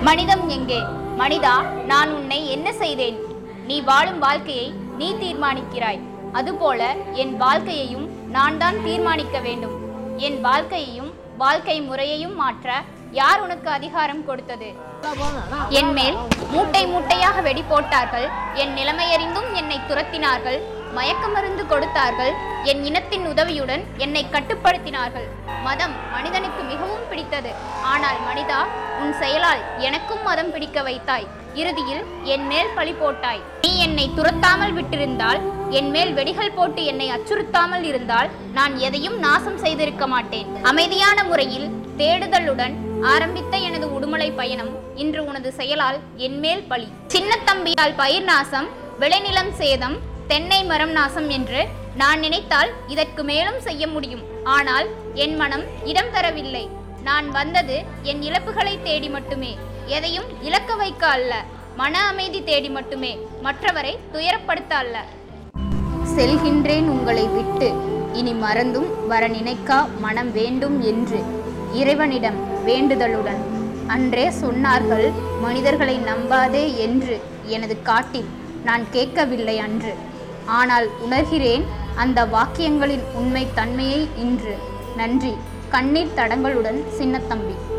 மனிதம் எங்கே மனிதா நான் உன்னை என்ன செய்தேன் நீ வாழும் வாழ்க்கையை நீ தீர்மானிக்கிறாய் அதுபோல என் வாழ்க்கையையும் நான் தான் தீர்மானிக்க வேண்டும் என் வாழ்க்கையையும் வாழ்க்கை முறையையும் மாற்ற யார் உனக்கு அதிகாரம் கொடுத்தது என் மேல் மூட்டை மூட்டையாக வெடி போட்டார்கள் என் நிலைமையறிந்தும் என்னை துரத்தினார்கள் மயக்க மருந்து கொடுத்தார்கள் என் இனத்தின் உதவியுடன் என்னை கட்டுப்படுத்தினார்கள் மதம் மனிதனுக்கு மிகவும் பிடித்தது ஆனால் மனிதா உன் செயலால் எனக்கும் மதம் பிடிக்க வைத்தாய் இறுதியில் என் மேல் பழி போட்டாய் நீ என்னை துரத்தாமல் விட்டிருந்தால் என் மேல் வெடிகள் போட்டு என்னை அச்சுறுத்தாமல் இருந்தால் நான் எதையும் நாசம் செய்திருக்க மாட்டேன் அமைதியான முறையில் தேடுதலுடன் ஆரம்பித்த எனது உடுமலை பயணம் இன்று உனது செயலால் என் மேல் பழி சின்ன தம்பியால் பயிர் நாசம் விளைநிலம் சேதம் தென்னை மரம் நாசம் என்று நான் நினைத்தால் இதற்கு மேலும் செய்ய முடியும் ஆனால் என் மனம் இடம் தரவில்லை நான் வந்தது என் இழப்புகளை தேடி மட்டுமே எதையும் இழக்க வைக்க அல்ல மன அமைதி தேடி மட்டுமே மற்றவரை துயரப்படுத்த அல்ல செல்கின்றேன் உங்களை விட்டு இனி மறந்தும் வர நினைக்கா மனம் வேண்டும் என்று இறைவனிடம் வேண்டுதலுடன் அன்றே சொன்னார்கள் மனிதர்களை நம்பாதே என்று எனது காட்டில் நான் கேட்கவில்லை அன்று ஆனால் உணர்கிறேன் அந்த வாக்கியங்களின் உண்மை தன்மையை இன்று நன்றி கண்ணீர் தடங்களுடன் சின்னத்தம்பி